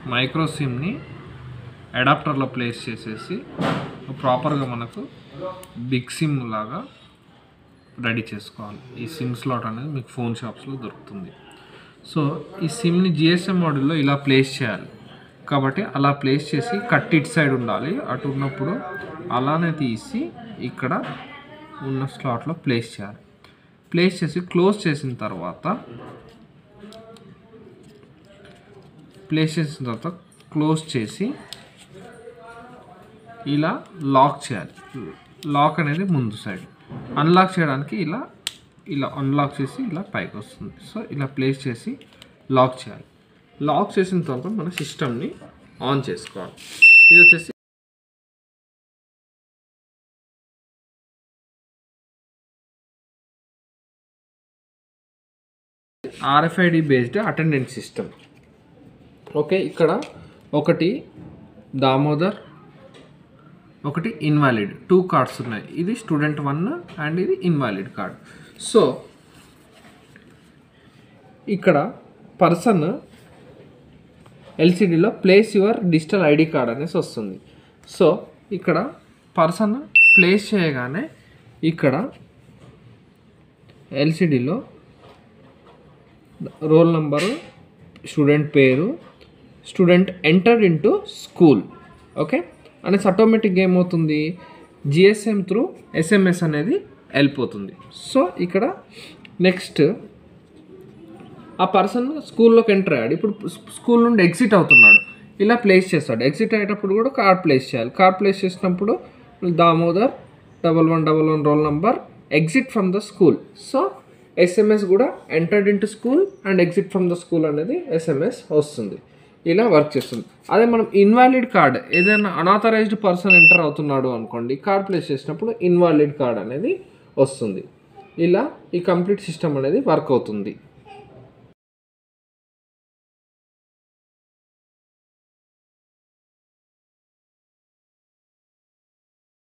micro సిమ్ని అడాప్టర్లో place చేసేసి ప్రాపర్గా మనకు బిగ్ సిమ్ లాగా రెడీ చేసుకోవాలి ఈ సిమ్ స్లాట్ అనేది మీకు ఫోన్ షాప్స్లో దొరుకుతుంది సో ఈ సిమ్ని జిఎస్ఎం మోడల్లో ఇలా ప్లేస్ చేయాలి కాబట్టి అలా ప్లేస్ చేసి కట్ ఇట్ సైడ్ ఉండాలి అటు ఉన్నప్పుడు అలానే తీసి ఇక్కడ ఉన్న స్లాట్లో ప్లేస్ చేయాలి ప్లేస్ చేసి క్లోజ్ చేసిన తర్వాత ప్లేస్ చేసిన తర్వాత క్లోజ్ చేసి ఇలా లాక్ చేయాలి లాక్ అనేది ముందు సైడ్ అన్లాక్ చేయడానికి ఇలా ఇలా అన్లాక్ చేసి ఇలా పైకి వస్తుంది సో ఇలా ప్లేస్ చేసి లాక్ చేయాలి లాక్ చేసిన తర్వాత మన సిస్టమ్ని ఆన్ చేసుకోవాలి ఇది వచ్చేసి RFID based attendance system okay ఇక్కడ ఒకటి దామోదర్ ఒకటి ఇన్వాలిడ్ టూ కార్డ్స్ ఉన్నాయి ఇది స్టూడెంట్ వన్ అండ్ ఇది ఇన్వాలిడ్ కార్డ్ సో ఇక్కడ పర్సన్ ఎల్సిడిలో place your digital ID card అనేసి వస్తుంది సో ఇక్కడ పర్సన్ ప్లేస్ చేయగానే ఇక్కడ ఎల్సిడిలో రోల్ నంబరు స్టూడెంట్ పేరు student entered into school okay అనేసి ఆటోమేటిక్గా ఏమవుతుంది జిఎస్ఎం త్రూ ఎస్ఎంఎస్ అనేది వెళ్ళిపోతుంది సో ఇక్కడ నెక్స్ట్ ఆ పర్సన్ స్కూల్లోకి ఎంటర్ అయ్యాడు ఇప్పుడు స్కూల్ నుండి ఎగ్జిట్ అవుతున్నాడు ఇలా ప్లేస్ చేస్తాడు ఎగ్జిట్ అయ్యేటప్పుడు కూడా కార్డ్ ప్లేస్ చేయాలి కార్డ్ ప్లేస్ చేసినప్పుడు Damodar double one double one roll number exit from the school so SMS కూడా entered into school and exit from the school అనేది ఎస్ఎంఎస్ వస్తుంది ఇలా వర్క్ చేస్తుంది అదే మనం ఇన్వాలిడ్ కార్డ్ ఏదైనా అనాథరైజ్డ్ పర్సన్ ఎంటర్ అవుతున్నాడు అనుకోండి కార్డ్ ప్లేస్ చేసినప్పుడు ఇన్వాలిడ్ కార్డ్ అనేది వస్తుంది ఇలా ఈ కంప్లీట్ సిస్టమ్ అనేది వర్క్ అవుతుంది